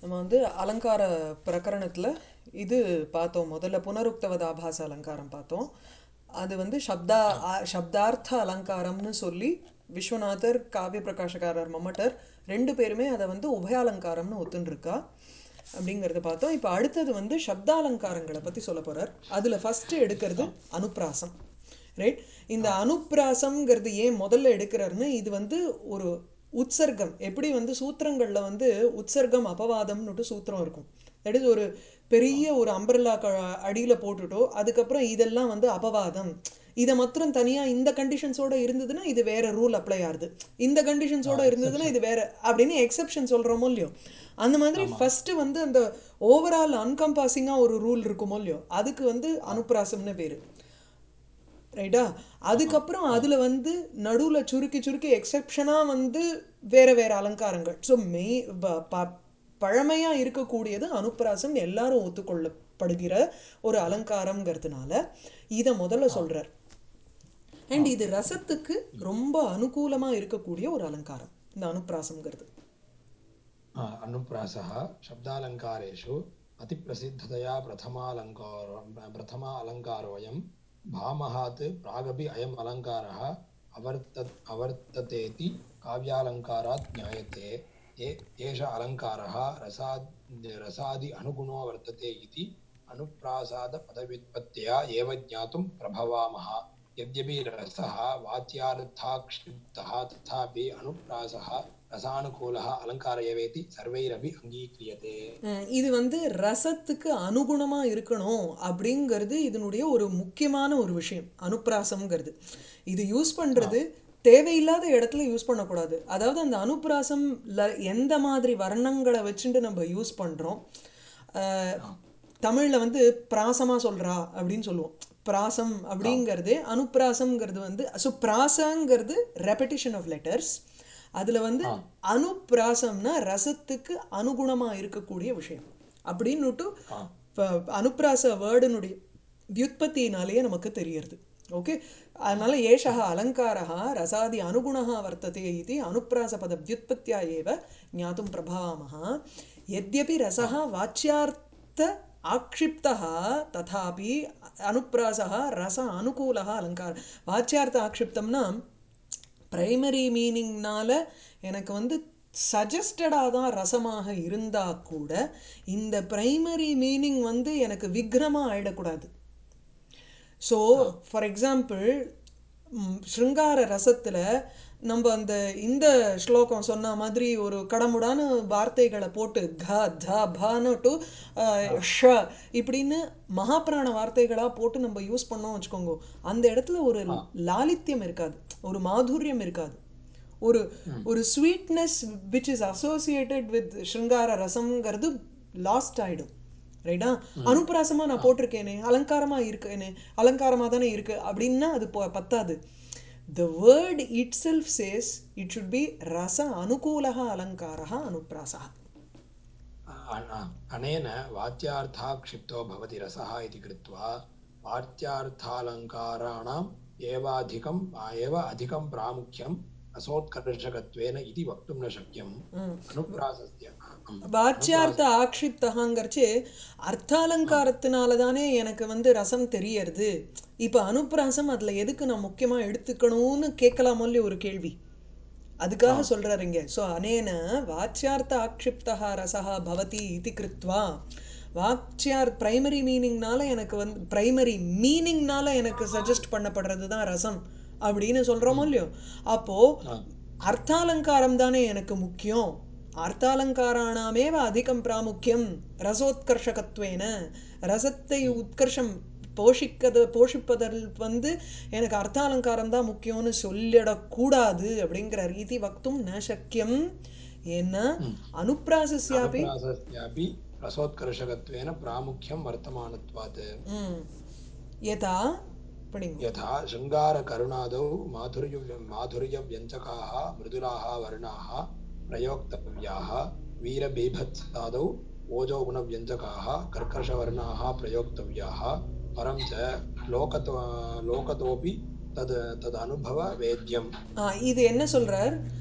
நம்ம வந்து அலங்கார பிரகரணத்தில் இது பார்த்தோம் முதல்ல புனருக்தவத ஆபாச அலங்காரம் பார்த்தோம் அது வந்து சப்தா ஆ- சப்தார்த்த அலங்காரம்னு சொல்லி விஸ்வநாதர் காவிய பிரகாஷகாரர் மம்மட்டர் ரெண்டு பேருமே அதை வந்து உபயாலங்காரம்னு ஒத்துன்ருக்கா அப்படிங்கிறத பார்த்தோம் இப்போ அடுத்தது வந்து சப்தாலங்காரங்களை பற்றி சொல்ல போகிறார் அதில் ஃபஸ்ட்டு எடுக்கிறது அனுப்ராசம் ரைட் இந்த அனுப்ராசம்ங்கிறது ஏன் முதல்ல எடுக்கிறாருன்னு இது வந்து ஒரு உற்சர்க்கம் எப்படி வந்து சூத்திரங்களில் வந்து உற்சர்க்கம் அபவாதம்னுட்டு சூத்திரம் இருக்கும் தட் இஸ் ஒரு பெரிய ஒரு அம்பர்லா க அடியில் போட்டுட்டோ அதுக்கப்புறம் இதெல்லாம் வந்து அபவாதம் இதை மாத்திரம் தனியாக இந்த கண்டிஷன்ஸோட இருந்ததுன்னா இது வேற ரூல் அப்ளை ஆகுது இந்த கண்டிஷன்ஸோட இருந்ததுன்னா இது வேற அப்படின்னு எக்ஸெப்ஷன் சொல்கிறோமோ இல்லையோ அந்த மாதிரி ஃபஸ்ட்டு வந்து அந்த ஓவரால் அன்கம்பாசிங்காக ஒரு ரூல் இருக்குமோ இல்லையோ அதுக்கு வந்து அனுப்ராசம்னு பேர் ரைட்டா அதுக்கப்புறம் அதில் வந்து நடுவில் சுருக்கி சுருக்கி எக்ஸெப்ஷனாக வந்து வேற வேற அலங்காரங்கள் ஸோ மெய் ப- ப- பழமையா இருக்கக்கூடியது அனுப்ராசம் எல்லாரும் ஒத்துக்கொள்ளப்படுகிற ஒரு அலங்காரம்ங்கிறதுனால இதை முதல்ல சொல்றார் அண்ட் இது ரசத்துக்கு ரொம்ப அனுகூலமா இருக்கக்கூடிய ஒரு அலங்காரம் இந்த அனுப்ராசம்ங்கிறது हा, अनुप्रासः शब्दालङ्कारेषु अतिप्रसिद्धतया प्रथमालङ्कारो प्रथमा अलङ्कारोऽयं भामहात् प्रागपि अयम् अलङ्कारः अवर्त अवर्ततेति काव्यालङ्कारात् ज्ञायते ए- एष अलङ्कारः रसाद् रसादि अनुगुणो वर्तते इति अनुप्रासादपदव्युत्पत्त्या एव ज्ञातुं प्रभवामः यद्यपि रसः वाच्यार्थाक्षिप्तः तथापि अनुप्रासः रसानुकूलः अलङ्कार एवेति सर्वैरपि अङ्गीक्रियते ம், இது வந்து ரசத்துக்கு அனுகுணமா இருக்கணும் அப்படிங்கிறது இதனுடைய ஒரு முக்கியமான ஒரு விஷயம் அனுப்ராசம்ங்கிறது இது யூஸ் பண்றது தேவையில்லாத இடத்துல யூஸ் பண்ணக்கூடாது அதாவது அந்த அனுப்ராசம்ல எந்த மாதிரி வர்ணங்களை வச்சுட்டு நம்ம யூஸ் பண்றோம் அஹ், தமிழ்ல வந்து பிராசமா சொல்றா அப்படின்னு சொல்லுவோம் பிராசம் அப்படிங்கிறது அனுப்ராசம்ங்கிறது வந்து ஸோ பிராசங்கிறது ரெப்படிஷன் ஆஃப் லெட்டர்ஸ் அதுல வந்து அனுப்ராசம்னா ரசத்துக்கு அனுகுணமா இருக்கக்கூடிய விஷயம் அப்படின்னுட்டு ப- அனுப்ராச வேர்டுனுடைய வியுத்பத்தியினாலேயே நமக்கு தெரியறது ஓகே அதனால ஏஷः அலங்காரः ரசாதி அனுகுணः வர்த்தते इति அனுப்ராசபத வியுத்பத்தியா ஏவ ஞாத்தும் பிரபாவாமः यद्यपि रसः वाच्यार्थ आक्षिप्तः तथापि अनुप्रासः रस अनुकूलः अलङ्कार वाच्यार्थ ஆக்ஷிப்தம்னா பிரைமரி மீனிங்னால எனக்கு வந்து சஜஸ்டடாக தான் ரசமாக இருந்தால் கூட இந்த பிரைமரி மீனிங் வந்து எனக்கு விக்ரமாக ஆயிடக்கூடாது ஸோ ஃபார் எக்ஸாம்பிள் ஸ்ருங்கார ரசத்தில் நம்ம அந்த இந்த ஸ்லோகம் சொன்ன மாதிரி ஒரு கடமுடான வார்த்தைகளை போட்டு க த பனு டு ஷ இப்படின்னு மகாபிராண வார்த்தைகளாக போட்டு நம்ம யூஸ் பண்ணோம் வச்சுக்கோங்க அந்த இடத்துல ஒரு லாலித்யம் இருக்காது ஒரு மாதுரியம் இருக்காது ஒரு ஒரு sweetness which is associated with shringara ரசம்ங்கிறது லாஸ்ட் ஆயிடும் ரைட்டா அனுப்பிராசமா நான் போட்டிருக்கேனே அலங்காரமா இருக்கேனே அலங்காரமா தானே இருக்கு அப்படின்னா அது போ- பத்தாது the word itself says it should be ரச அனுகூலः அலங்காரः அனுப்ராசः अ- अ- अनेन वाच्यार्थाक्षिप्तो भवति रसः इति कृत्वा वाच्यार्थालङ्काराणाम् एवाधिकम् एव अधिकं प्रामुख्यं रसोत्कर्षकत्वेन इति वक्तुं न शक्यम् अनुप्रासस्य வாச்சியார்த்த ஆக்ஷிப்தகாங்கிறச்சு அர்த்தாலங்காரத்தினால தானே எனக்கு வந்து ரசம் தெரியறது இப்போ அனுப்ராசம் அதில் எதுக்கு நான் முக்கியமாக எடுத்துக்கணும்னு கேட்கலாமோ இல்லையோ ஒரு கேள்வி அதுக்காக சொல்றாரு இங்க ஸோ அனேன வாச்சியார்த்த ஆக்ஷிப்தா ரசா பவதி இது கிருத்வா வாச்சியார் பிரைமரி மீனிங்னால எனக்கு வந்து பிரைமரி மீனிங்னால எனக்கு சஜஸ்ட் பண்ணப்படுறது தான் ரசம் அப்படின்னு சொல்றோமோ இல்லையோ அப்போ அர்த்தாலங்காரம் தானே எனக்கு முக்கியம் அர்த்தாலங்காராணாமேவ அதிகம் பிராமுக்கியம் ரசோத்கர்ஷகத்வேன ரசத்தை உத்கர்ஷம் போஷிக்கது போஷிப்பதில் வந்து எனக்கு அர்த்தாலங்காரம் தான் முக்கியம்னு சொல்லிடக்கூடாது அப்படிங்கிற ரீதி வக்தும் ந சக்கியம் ஏன்னா அனுப்ராசஸ்யாபி अनुप्रासस्यापि रसोत्कर्षकत्वेन प्रामुख्यं वर्तमानत्वात् ம் யதா படிங்க यथा शृङ्गारकरुणादौ माधुर्य माधुर्यव्यञ्जकाः मृदुलाः वर्णाः प्रयोक्तव्याः वीरबीभत्सादौ ओजोगुणव्यञ्जकाः कर्कशवर्णाः प्रयोक्तव्याः परं च लोकतो लोकतोऽपि तद् तदनुभववेद्यम् ஆ, இது என்ன சொல்றார்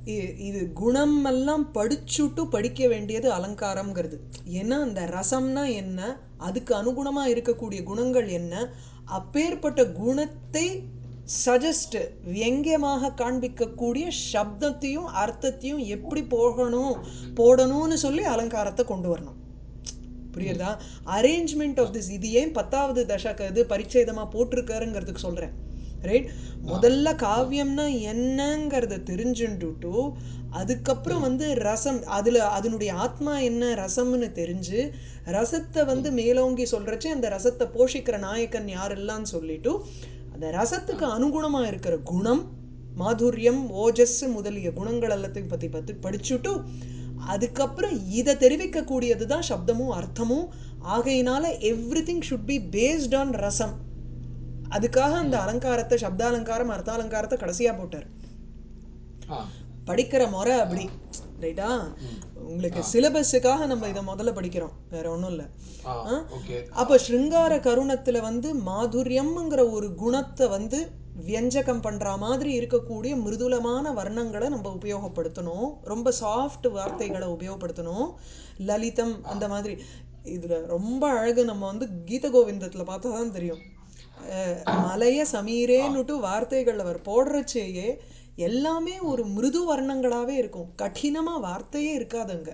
இ- இது குணம் எல்லாம் படிச்சுட்டு படிக்க வேண்டியது அலங்காரம்ங்கிறது ஏன்னா அந்த ரசம்னா என்ன அதுக்கு அனுகுணமா இருக்கக்கூடிய குணங்கள் என்ன அப்பேற்பட்ட குணத்தை சஜஸ்ட் வியங்கியமாக காண்பிக்கக்கூடிய சப்தத்தையும் அர்த்தத்தையும் எப்படி போகணும் போடணும்னு சொல்லி அலங்காரத்தை கொண்டு வரணும் புரியுதா அரேஞ்ச்மெண்ட் ஆஃப் திஸ் இது ஏன் பத்தாவது தசக இது பரிச்சேதமா போட்டிருக்காருங்கிறதுக்கு சொல்றேன் ரைட் முதல்ல காவியம்னா என்னங்கிறத தெரிஞ்சுட்டுட்டு அதுக்கப்புறம் வந்து ரசம் அதுல அதனுடைய ஆத்மா என்ன ரசம்னு தெரிஞ்சு ரசத்தை வந்து மேலோங்கி சொல்றச்சு அந்த ரசத்தை போஷிக்கிற நாயக்கன் யாரெல்லாம் சொல்லிட்டு அந்த ரசத்துக்கு அனுகுணமா இருக்கிற குணம் மாதுரியம் ஓஜஸ் முதலிய குணங்கள் எல்லாத்தையும் பத்தி பத்தி படிச்சுட்டு அதுக்கப்புறம் இதை தெரிவிக்கக்கூடியது தான் சப்தமும் அர்த்தமும் ஆகையினால everything should be based on rasam அதுக்காக அந்த அலங்காரத்தை சப்தாலங்காரம் அர்த்தாலங்காரத்தை கடைசியா போட்டார் ஆ படிக்கிற முறை அப்படி ரைட்டா உங்களுக்கு சிலபஸுக்காக நம்ம இதை முதல்ல படிக்கிறோம் வேற ஒன்றும் இல்லை ஆ ஓகே அப்போ ஸ்ருங்கார கருணத்துல வந்து மாதுரியம்ங்கிற ஒரு குணத்தை வந்து வியஞ்சகம் பண்ற மாதிரி இருக்கக்கூடிய மிருதுலமான வர்ணங்களை நம்ம உபயோகப்படுத்தணும் ரொம்ப சாஃப்ட் வார்த்தைகளை உபயோகப்படுத்தணும் லலிதம் அந்த மாதிரி இதுல ரொம்ப அழகு நம்ம வந்து கீத கோவிந்தத்துல பார்த்தா தான் தெரியும் அஹ், மலைய சமீரேன்னுட்டு வார்த்தைகள் அவர் போடுறச்சேயே எல்லாமே ஒரு மிருது வர்ணங்களாவே இருக்கும் கடினமா வார்த்தையே இருக்காதுங்க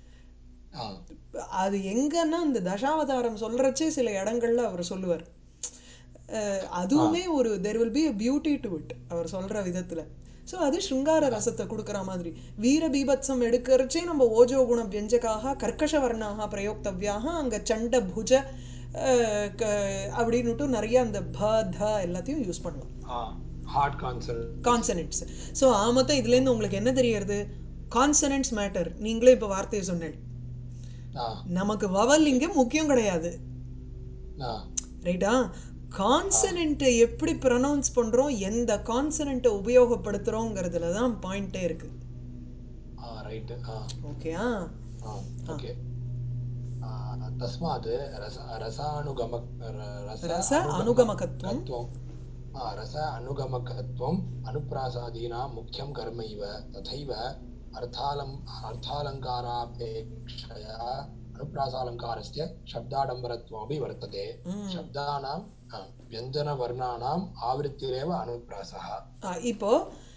ஆ அது எங்கன்னா இந்த தசாவதாரம் சொல்றச்சே சில இடங்கள்ல அவர் சொல்லுவார் அஹ் அதுவுமே ஒரு there will be a beauty to it அவர் சொல்ற விதத்துல ஸோ அது ஸ்ருங்கார ரசத்தை கொடுக்குற மாதிரி வீர பீபத்சம் எடுக்கிறச்சே நம்ம ஓஜோ குண வியஞ்சகாக கர்க்கஷ வர்ணாக பிரயோக்தவ்யாக அங்க சண்ட புஜ அஹ், க- அப்படின்னுட்டு நிறைய அந்த ப த எல்லாத்தையும் யூஸ் பண்ணலாம் ah hard cancel consonants so ஆமத்தான் இதுலேருந்து உங்களுக்கு என்ன தெரியறது கான்சனன்ட்ஸ் மேட்டர் நீங்களே இப்போ வார்த்தையை சொன்னேன் ஆ நமக்கு வவல் இங்க முக்கியம் கிடையாது ஆ ரைட்டா கான்சனண்ட்டை எப்படி ப்ரொனவுன்ஸ் பண்றோம் எந்த கான்சனண்ட்டை உபயோகப்படுத்துறோங்கிறதுல தான் பாயிண்டே இருக்கு ஆ ரைட் ஆ ஓகேயா ஆ ஓகே ஆ, तस्मात् रस रसानुगम र- रस ரச अनुगमकत्वं அனுகமகத்துவம் आ, रस अनुगमकत्वम् अनुप्रासादीनां मुख्यं कर्म इव तथैव अर्थालम् अर्थालङ्कारापेक्षया अनुप्रासालङ्कारस्य शब्दाडम्बरत्वमपि वर्तते शब्दानां आ, व्यञ्जनवर्णानाम् आवृत्तिरेव अनुप्रासः ஆ, இப்போ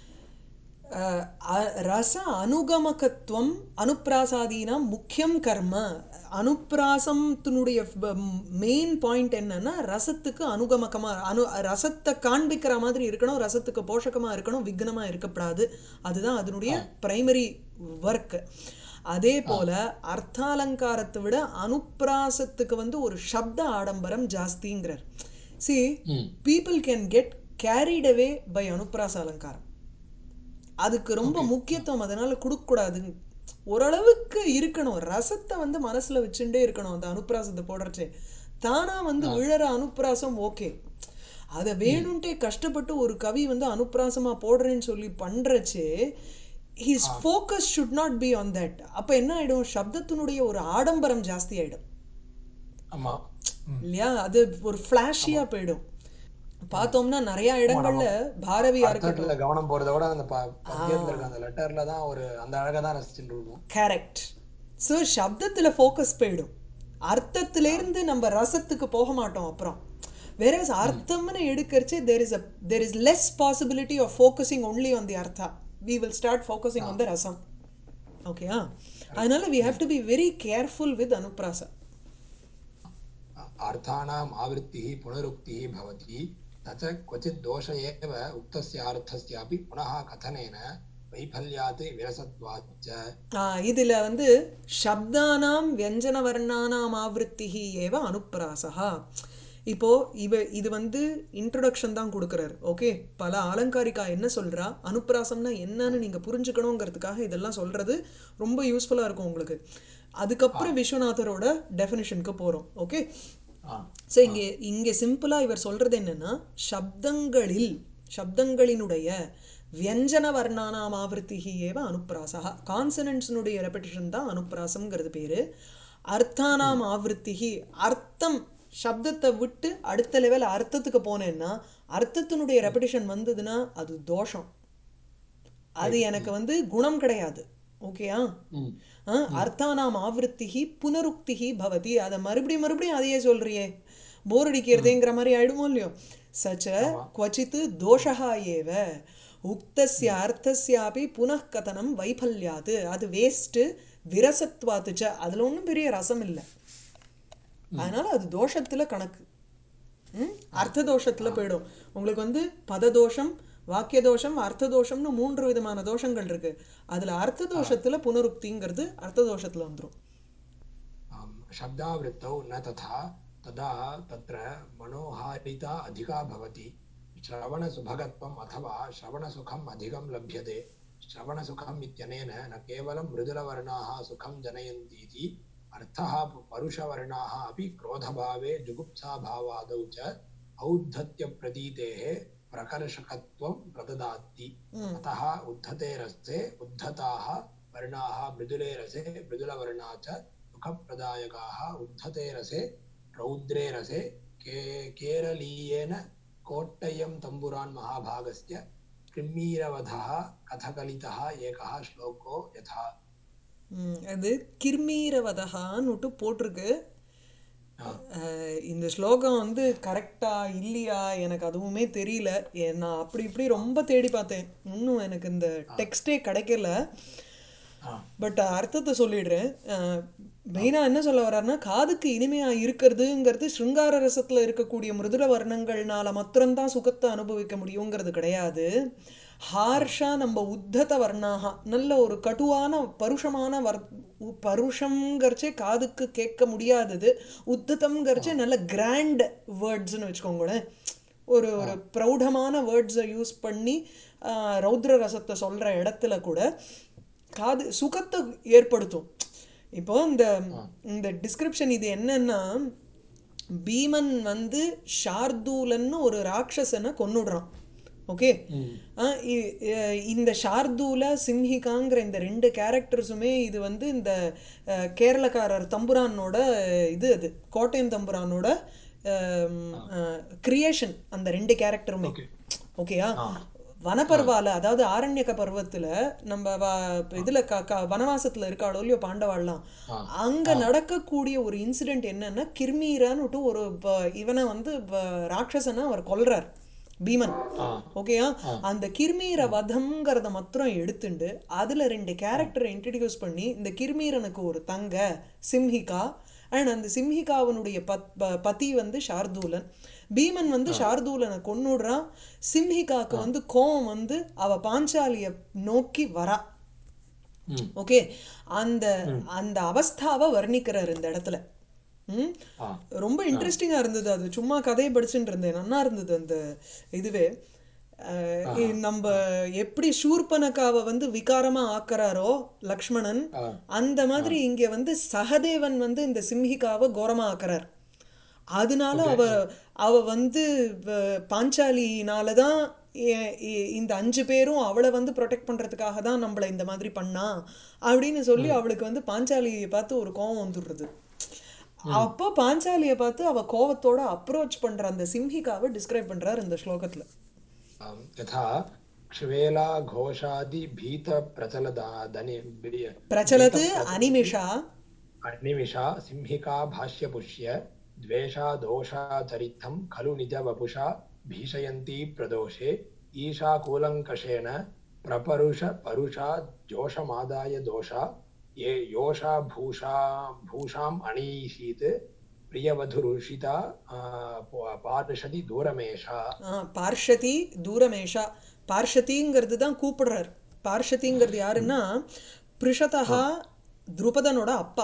அஹ், அ- ரச அனுகமகத்துவம் அனுப்பிராசாதீனாம் முக்கியம் கர்ம அனுப்பிராசத்தினுடைய மெயின் பாயிண்ட் என்னன்னா ரசத்துக்கு அனுகமகமா அனு ரசத்தை காண்பிக்கிற மாதிரி இருக்கணும் ரசத்துக்கு போஷகமா இருக்கணும் விக்னமா இருக்கக்கூடாது அதுதான் அதனுடைய பிரைமரி ஒர்க் அதே போல அர்த்தாலங்காரத்தை விட அனுப்பிராசத்துக்கு வந்து ஒரு சப்த ஆடம்பரம் ஜாஸ்திங்கிறார் see hmm people can get carried away by அனுப்பிராச அலங்காரம் அதுக்கு ரொம்ப முக்கியத்துவம் அதனால கொடுக்கக்கூடாது ஓரளவுக்கு இருக்கணும் ரசத்தை வந்து மனசுல வச்சுட்டே இருக்கணும் அந்த அனுப்பிராசத்தை போடுறச்சே தானா வந்து விழற அனுப்பிராசம் ஓகே அதை வேணும்ட்டே கஷ்டப்பட்டு ஒரு கவி வந்து அனுப்பிராசமா போடுறேன்னு சொல்லி பண்றச்சே his focus should not be on that அப்ப என்ன ஆயிடும் சப்தத்தினுடைய ஒரு ஆடம்பரம் ஜாஸ்தி ஆயிடும் ஆமா ம் இல்லையா அது ஒரு ஃபிளாஷியா போயிடும் பார்த்தோம்னா நிறைய இடங்கள்ல பாரதியா இருக்கட்டும் அர்த்தத்துல கவனம் போறதை விட அந்த ப- பத்தியத்துல இருக்க அந்த லெட்டர்ல தான் ஒரு அந்த அழகை தான் ரசிச்சுட்டு இருக்கும் கரெக்ட் ஸோ சப்தத்துல ஃபோக்கஸ் போயிடும் அர்த்தத்திலேருந்து நம்ம ரசத்துக்கு போக மாட்டோம் அப்புறம் வேற அர்த்தம்னு எடுக்கிறச்சு there is a there is less possibility of focusing only on the artha we will start focusing on the rasam ஓகேயா அதனால we have to be very careful with anuprasa अर्थानाम् आवृत्तिः पुनरुक्तिः भवति न च क्वचित् दोष एव उक्तस्य अर्थस्यापि पुनः कथनेन वैफल्यात् विरसत्वात् च ஆ, இதுல வந்து சப்தானாம் வியஞ்சன வர்ணானாம் ஆவೃತ್ತಿஹி ஏவ அனுப்பிராசா இப்போ இவ இது வந்து இன்ட்ரொடக்ஷன் தான் கொடுக்குறாரு ஓகே பல அலங்காரிக்கா என்ன சொல்றா அனுப்பிராசம்னா என்னன்னு நீங்க புரிஞ்சுக்கணுங்கிறதுக்காக இதெல்லாம் சொல்றது ரொம்ப யூஸ்ஃபுல்லா இருக்கும் உங்களுக்கு அதுக்கப்புறம் விஸ்வநாதரோட டெஃபினிஷனுக்கு போறோம் ஓகே ஆ ஸோ இங்கே இங்கே சிம்பிளாக இவர் சொல்றது என்னன்னா சப்தங்களில் சப்தங்களினுடைய வியஞ்சன வர்ணானாம் ஆவருத்திகி ஏவ அனுப்பிராசா கான்சனன்ட்ஸினுடைய ரெப்படிஷன் தான் அனுப்பிராசம்ங்கிறது பேரு அர்த்தானாம் ஆவருத்திகி அர்த்தம் சப்தத்தை விட்டு அடுத்த லெவல் அர்த்தத்துக்கு போனேன்னா அர்த்தத்தினுடைய ரெப்படிஷன் வந்ததுன்னா அது தோஷம் அது எனக்கு வந்து குணம் கிடையாது ஓகேயா ம் ஆ, அர்த்தானாம் ஆவருத்திகி புனருக்திகி பவதி அதை மறுபடியும் மறுபடியும் அதையே சொல்றியே போர் அடிக்கிறதேங்கிற மாதிரி ஆயிடுமோ இல்லையோ சச்ச क्वचित् தோஷா ஏவ உக்தஸ்ய அர்த்தஸ்யாபி புனః கதனம் வைஃபல்யாத் அது வேஸ்ட்டு விரசத்வாத்து ச அதில் ஒன்றும் பெரிய ரசம் இல்லை அதனால அது தோஷத்துல கணக்கு ம் அர்த்த தோஷத்துல போயிடும் உங்களுக்கு வந்து பததோஷம் வாக்கிய தோஷம் அர்த்த தோஷம்னு மூன்று விதமான தோஷங்கள் இருக்கு அதுல அர்த்த தோஷத்துல புனருக்திங்கிறது அர்த்த தோஷத்துல வந்துரும் आम्, शब्दावृत्तौ न तथा तदा तत्र मनोहारिता अधिका भवति श्रवणसुभगत्वम् अथवा श्रवणसुखम् अधिकं लभ्यते श्रवणसुखम् इत्यनेन न केवलं मृदुलवर्णाः सुखं जनयन्तीति अर्थः परुषवर्णाः अपि क्रोधभावे जुगुप्साभावादौ च औद्धत्यप्रतीतेः प्रकर्षकत्वं प्रददाति अतः उद्धते रसे उद्धताः वर्णाः मृदुले रसे मृदुलवर्णा च सुखप्रदायकाः उद्धते रसे रौद्रे रसे के केरलीयेन कोट्टयं तम्बुरान् महाभागस्य किम्मीरवधः कथकलितः एकः श्लोको यथा ம், அது கிர்மீரவதகான்னுட்டு போட்டிருக்கு ஆ, அஹ், இந்த ஸ்லோகம் வந்து கரெக்டா இல்லையா எனக்கு அதுவுமே தெரியல ஏ- நான் அப்படி இப்படி ரொம்ப தேடி பார்த்தேன் இன்னும் எனக்கு இந்த டெக்ஸ்டே கிடைக்கல ஆ, பட் அர்த்தத்தை சொல்லிடுறேன் மெயினாக என்ன சொல்ல வர்றாருன்னா காதுக்கு இனிமையாக இருக்கிறதுங்கிறது ஸ்ருங்கார ரசத்தில் இருக்கக்கூடிய மிருதுல வர்ணங்கள்னால மாத்திரம்தான் சுகத்தை அனுபவிக்க முடியுங்கிறது கிடையாது ஹார்ஷா நம்ம உத்தத வர்ணாக நல்ல ஒரு கட்டுவான பருஷமான வர் உ- பருஷம்ங்கிறச்சே காதுக்கு கேட்க முடியாதது உத்ததம்ங்கிறச்சே நல்ல கிராண்ட் வேர்ட்ஸ்னு வச்சுக்கோங்களேன் ஒரு ஒரு ப்ரௌடமான வேர்ட்ஸை யூஸ் பண்ணி ஆஹ், ரௌத்ர ரசத்தை சொல்கிற இடத்துல கூட காது சுகத்தை ஏற்படுத்தும் இப்போ இந்த இந்த டிஸ்கிரிப்ஷன் இது என்னன்னா பீமன் வந்து ஷார்தூலன்னு ஒரு ராட்சசனை கொன்னுடுறான் ஓகே ம், இந்த ஷார்தூல சிம்ஹிகாங்கிற இந்த ரெண்டு கேரக்டர்ஸுமே இது வந்து இந்த அஹ், கேரளக்காரர் தம்புரானோட இது அது கோட்டையம் தம்புரானோட கிரியேஷன் அந்த ரெண்டு கேரக்டருமே ஓகே ஓகேயா ஆ. வனப்பர்வால அதாவது ஆரண்யக பர்வத்துல நம்ம வ- இதுல க க வனவாசத்துல இருக்காளோ இல்லையோ பாண்டவாள்லாம் ஆ. அங்க நடக்கக்கூடிய ஒரு இன்சிடென்ட் என்னன்னா கிர்மீரான்னுட்டு ஒரு ப- இவனை வந்து ப- ராட்சசனை அவர் கொல்றார் பீமன் ஆ, ஓகேயா அந்த கிர்மீர வதம்ங்கிறத மாத்திரம் எடுத்துண்டு அதுல ரெண்டு கேரக்டரை இன்ட்ரடியூஸ் பண்ணி இந்த கிர்மீரனுக்கு ஒரு தங்க சிம்ஹிகா அண்ட் அந்த சிம்ஹிகாவனுடைய பத் ப- பதி வந்து ஷார்தூலன் பீமன் வந்து ஷார்தூலனை கொன்னுடுறான் சிம்ஹிகாக்கு வந்து கோவம் வந்து அவ பாஞ்சாலிய நோக்கி வரா ம், ஓகே அந்த அந்த அவஸ்தாவை வர்ணிக்கிறார் இந்த இடத்துல ம் ஆ, ரொம்ப இன்ட்ரெஸ்டிங்காக இருந்தது அது சும்மா கதையை படிச்சுட்டு இருந்தேன் நல்லா இருந்தது அந்த இதுவே அஹ், இ- நம்ம எப்படி சூர்பனக்காவை வந்து விகாரமா ஆக்குறாரோ லக்ஷ்மணன் ஆ, அந்த மாதிரி இங்க வந்து சகதேவன் வந்து இந்த சிம்ஹிகாவை கோரமா ஆக்குறார் அதனால அவ அவ வந்து வ- பாஞ்சாலினால தான் எ- இ- இந்த அஞ்சு பேரும் அவளை வந்து ப்ரொடெக்ட் பண்றதுக்காக தான் நம்மளை இந்த மாதிரி பண்ணா அப்படின்னு சொல்லி அவளுக்கு வந்து பாஞ்சாலியை பார்த்து ஒரு கோவம் வந்துடுறது அப்போ பாஞ்சாலியை பார்த்து அவ கோவத்தோட அப்ரோச் பண்ற அந்த சிம்ஹிகாவை டிஸ்கிரைப் பண்றார் இந்த ஸ்லோகத்துல आम्, यथा क्ष्वेला घोषादि भीतप्रचलदा दनि பிரச்சலத்து அனிமிஷா अनिमिषा सिंहिका भाष्यपुष्य द्वेषा दोषाचरितं खलु निजवपुषा भीषयन्ती प्रदोषे ईशा कूलङ्कषेण प्रपरुष परुषा जोषमादाय दोषा ये योषा भूषा भूषाम् अणीषीत् प्रियवधुरुषिता आ, प- पार्षदि दूरमेषा ஆ, பார்ஷதி தூரமேஷா பார்ஷதிங்கிறது தான் கூப்பிடுறார் பார்ஷதிங்கிறது யாருன்னா பிருஷதா துருபதனோட அப்பா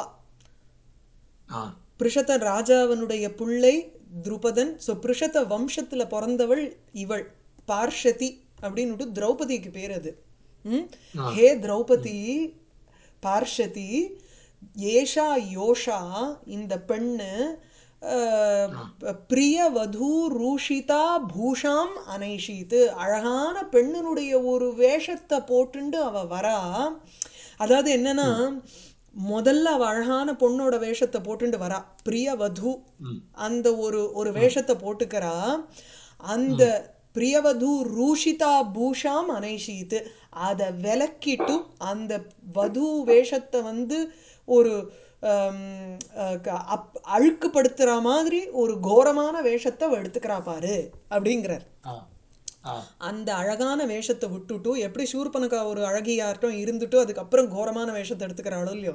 ஆ பிருஷத ராஜாவனுடைய பிள்ளை துருபதன் ஸோ பிருஷத வம்சத்துல பிறந்தவள் இவள் பார்ஷதி அப்படின்னுட்டு திரௌபதிக்கு பேர் அது ம்? ஹே திரௌபதி பார்ஷதி ஏஷா யோஷா இந்த பெண்ணு அஹ், பிரிய வது ரூஷிதா பூஷாம் அனைஷீத்து அழகான பெண்ணினுடைய ஒரு வேஷத்தை போட்டுண்டு அவ வரா அதாவது என்னன்னா முதல்ல அவ அழகான பொண்ணோட வேஷத்தை போட்டுண்டு வரா பிரிய வது ம் அந்த ஒரு ஒரு வேஷத்தை போட்டுக்கிறா அந்த பிரியவது ரூஷிதா பூஷாம் அனைஷீத்து அதை விலக்கிட்டு அந்த வது வேஷத்தை வந்து ஒரு ஹம், அஹ், க- அப் அழுக்குப்படுத்துகிற மாதிரி ஒரு கோரமான வேஷத்தை அவ எடுத்துக்கிறா பாரு அப்படிங்கிறார் ஆ ஆ அந்த அழகான வேஷத்தை விட்டுட்டு எப்படி சூர்பனக்கா ஒரு அழகியார்ட்டம் இருந்துட்டு அதுக்கப்புறம் கோரமான வேஷத்தை எடுத்துக்கிறாளோ இல்லையோ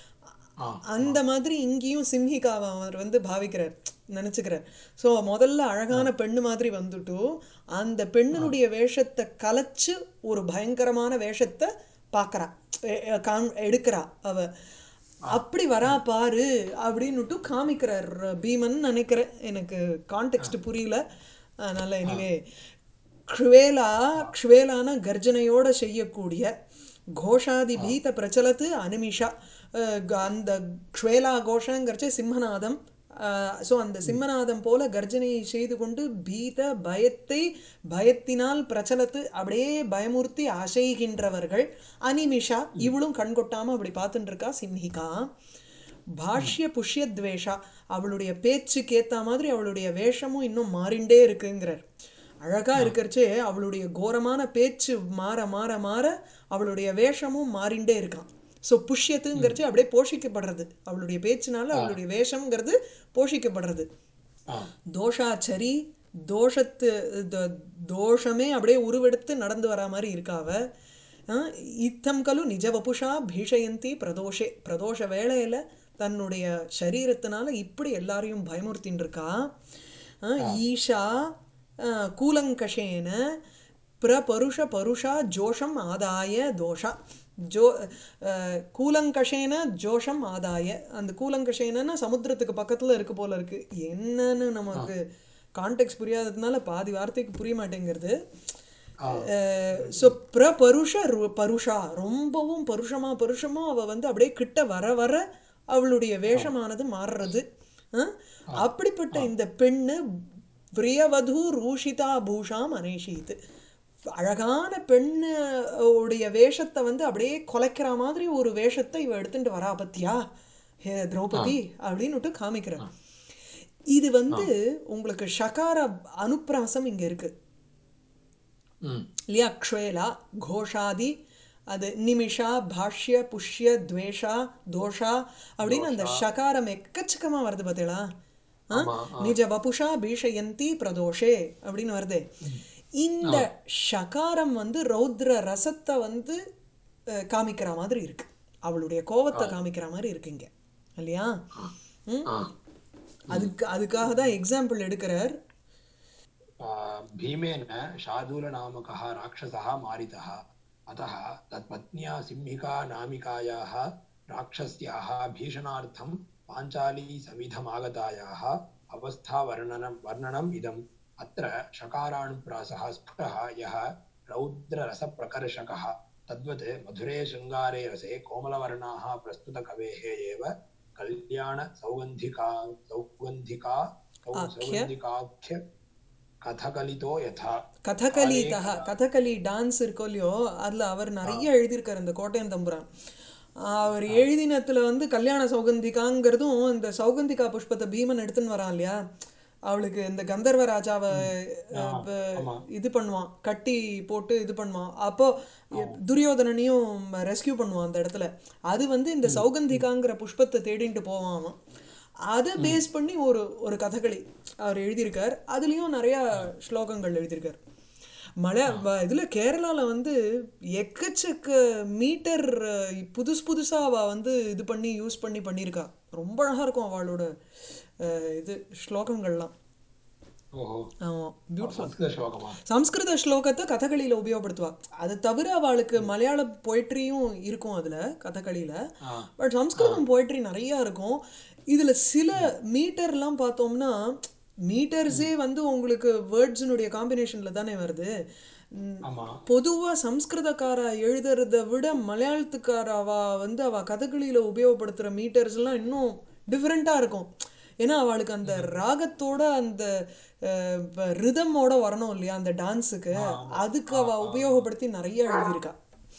ஆ அந்த மாதிரி இங்கேயும் சிம்ஹிகாவை அவர் வந்து பாவிக்கிறார் நினச்சிக்கிறார் ஸோ முதல்ல அழகான பெண்ணு மாதிரி வந்துட்டு அந்த பெண்ணினுடைய வேஷத்தை கலைச்சு ஒரு பயங்கரமான வேஷத்தை பார்க்குறா காம் எடுக்கிறா அவ அப்படி வரா பாரு அப்படின்னுட்டு காமிக்கிறார் பீமன் நினைக்கிறேன் எனக்கு கான்டெக்ட் புரியல அதனால எனிவே க்ஷ்வேலா க்ஷ்வேலான கர்ஜனையோட செய்யக்கூடிய கோஷாதி பீத பிரச்சலத்து அனிமிஷா அஹ் க- அந்த க்ஷ்வேலா கோஷங்கிறச்ச சிம்மநாதம் ஸோ அந்த சிம்மநாதம் போல கர்ஜனையை செய்து கொண்டு பீத பயத்தை பயத்தினால் பிரச்சலத்து அப்படியே பயமுறுத்தி அசைகின்றவர்கள் அனிமிஷா இவளும் கண் கொட்டாம அப்படி பார்த்துட்டு இருக்கா சிம்ஹிகா பாஷ்ய புஷ்ய துவேஷா அவளுடைய பேச்சுக்கு ஏத்த மாதிரி அவளுடைய வேஷமும் இன்னும் மாறிண்டே இருக்குங்கிறார் அழகா இருக்கிறச்சே அவளுடைய கோரமான பேச்சு மாற மாற மாற அவளுடைய வேஷமும் மாறிண்டே இருக்கான் ஸோ புஷ்யத்துங்கிறச்சு அப்படியே போஷிக்கப்படுறது அவளுடைய பேச்சினால அவளுடைய வேஷம்ங்கிறது போஷிக்கப்படுறது ஆ தோஷாச்சரி தோஷத்து த- தோஷமே அப்படியே உருவெடுத்து நடந்து வரா மாதிரி இருக்காவ அஹ் இத்தம் கலு நிஜ வபுஷா பீஷயந்தி பிரதோஷே பிரதோஷ வேளையில தன்னுடைய சரீரத்தினால இப்படி எல்லாரையும் பயமுறுத்தின்னு இருக்கா அஹ் ஈஷா அஹ் கூலங்கஷேன பிரபருஷ பருஷா ஜோஷம் ஆதாய தோஷா ஜோ அஹ், கூலங்கஷேன ஜோஷம் ஆதாய அந்த கூலங்கஷேனன்னா சமுத்திரத்துக்கு பக்கத்துல இருக்கு போல இருக்கு என்னன்னு நமக்கு கான்டெக்ட் புரியாததுனால பாதி வார்த்தைக்கு புரிய மாட்டேங்கிறது ஸோ பிரபருஷ ரு- பருஷா ரொம்பவும் பருஷமா பருஷமா அவ வந்து அப்படியே கிட்ட வர வர அவளுடைய வேஷமானது மாறுறது அஹ்? அப்படிப்பட்ட இந்த பெண்ணு பிரியவது ரூஷிதா பூஷாம் அனேஷித்து அழகான பெண்ணு உடைய வேஷத்தை வந்து அப்படியே கொலைக்கிற மாதிரி ஒரு வேஷத்தை இவ எடுத்துட்டு வரா பத்தியா ஹே திரௌபதி அப்படின்னுட்டு காமிக்கிறார் இது வந்து உங்களுக்கு ஷகார அனுப்பிராசம் இங்க இருக்கு ம் இல்லையா க்ஷ்வேலா கோஷாதி அது நிமிஷா பாஷ்ய புஷ்ய துவேஷா தோஷா அப்படின்னு அந்த ஷகாரம் எக்கச்சக்கமா வருது பார்த்தீங்களா ஆ? ஆமா, நிஜ வபுஷா பீஷயந்தி பிரதோஷே அப்படின்னு வருதே இந்த ஷகாரம் வந்து ரௌத்ர ரசத்தை வந்து அஹ், காமிக்கிற மாதிரி இருக்கு அவளுடைய கோவத்தை காமிக்கிற மாதிரி இருக்கு இங்க இல்லையா ம்? ஆ அதுக்கு அதுக்காக தான் எக்ஸாம்பிள் எடுக்கிறார் आ, भीमेन शार्दूलनामकः राक्षसः मारितः अतः तत्पत्न्या सिंहिका नामिकायाः राक्षस्याः भीषणार्थं पाञ्चालीसमिधमागतायाः अवस्थावर्णनं वर्णनम् इदम् अत्र शकाराणुप्रासः स्फुटः यः रौद्ररसप्रकर्षकः तद्वत् मधुरे शृङ्गारे रसे कोमलवर्णाः प्रस्तुतकवेः एव कल्याणसौगन्धिका सौगन्धिका सौ- आख्य। सौगन्धिकाख्य கதகலிதோ யதா கதகளி தஹ கதகளி டான்ஸ் இருக்கோ இல்லையோ அதில் அவர் நிறைய எழுதியிருக்காரு இந்த கோட்டையன் தம்புரான் அவர் எழுதினத்துல வந்து கல்யாண சௌகந்திகாங்கிறதும் இந்த சௌகந்திகா புஷ்பத்தை பீமன் எடுத்துன்னு வரான் இல்லையா அவளுக்கு இந்த கந்தர்வ ராஜாவை அஹ், ப- ஆமா. இது பண்ணுவான் கட்டி போட்டு இது பண்ணுவான் அப்போ துரியோதனனையும் ரெஸ்கியூ பண்ணுவான் அந்த இடத்துல அது வந்து இந்த சௌகந்திகாங்கிற புஷ்பத்தை தேடிட்டு போவான் அவன் அதை பேஸ் பண்ணி ஒரு ஒரு கதகளி அவர் எழுதியிருக்கார் அதுலேயும் நிறைய ஸ்லோகங்கள் எழுதியிருக்கார் மலை வ- இதுல கேரளால வந்து எக்கச்சக்க மீட்டர் புதுசு புதுசா அவ வந்து இது பண்ணி யூஸ் பண்ணி பண்ணியிருக்கா ரொம்ப அழகா இருக்கும் அவளோட அஹ், இது ஸ்லோகங்கள்லாம் ஓஹோ ஆமாம் பியூட்டிஃபுல் சம்ஸ்கிருத ஸ்லோகமா சம்ஸ்கிருத ஸ்லோகத்தை கதகளியில உபயோகப்படுத்துவா அது தவிர அவளுக்கு மலையாள பொயட்ரியும் இருக்கும் அதுல கதகளியில ஆ பட் சம்ஸ்கிருதம் பொயட்ரி நிறைய இருக்கும் இதுல சில மீட்டர்லாம் பார்த்தோம்னா மீட்டர்ஸே வந்து உங்களுக்கு வேர்ட்ஸினுடைய காம்பினேஷன்ல தானே வருது ம், ஆமா பொதுவா சம்ஸ்கிருதக்காரா எழுதுறத விட மலையாளத்துக்காராவா வந்து அவ கதகளியில உபயோகப்படுத்துற மீட்டர்ஸ் எல்லாம் இன்னும் டிஃப்ரெண்டா இருக்கும் ஏன்னா அவளுக்கு அந்த ராகத்தோட அந்த ரிதமோட வரணும் இல்லையா அந்த டான்ஸுக்கு அதுக்கு அவ உபயோகப்படுத்தி நிறைய எழுதியிருக்கா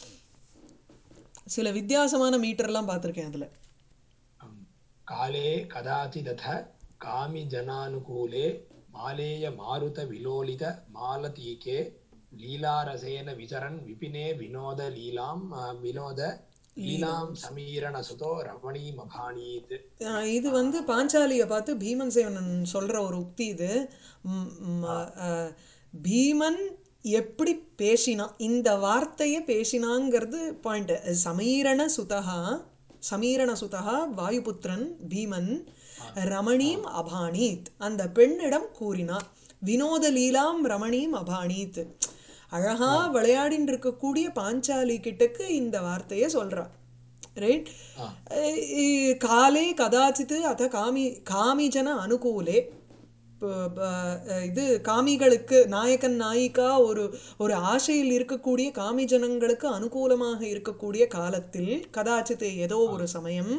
சில வித்தியாசமான மீட்டர்லாம் பார்த்திருக்கேன் அதுல அம், காலே கதாச்சிதத காமி ஜனானுகூலே मालेय मारुत विलोलित मालतीके लीलारसेन विचरन् विपिने विनोद लीलां अ, विनोद लीलां समीरणसुतो रमणीमभाणीत् அஹ் இது வந்து பாஞ்சாலியை பார்த்து பீமன் சேவனன் சொல்ற ஒரு உக்தி இது ம், ம், அஹ், பீமன் எப்படி பேசினான் இந்த வார்த்தையை பேசினாங்கிறது பாயிண்ட் சமீரண சுதகா சமீரண சுதகா வாயுபுத்திரன் பீமன் ரமணீம் அபானீத் அந்த பெண்ணிடம் கூறினான் வினோத லீலாம் ரமணீம் அபானீத் அழகா விளையாடின்னு இருக்கக்கூடிய பாஞ்சாலி கிட்டக்கு இந்த வார்த்தையை சொல்றா ரைட் காலே கதாச்சித் அத காமி காமிஜன அனுகூலே ப- ப- இது காமிகளுக்கு நாயகன் நாயிகா ஒரு ஒரு ஆசையில் இருக்கக்கூடிய காமிஜனங்களுக்கு அனுகூலமாக இருக்கக்கூடிய காலத்தில் கதாச்சித் ஏதோ ஒரு சமயம்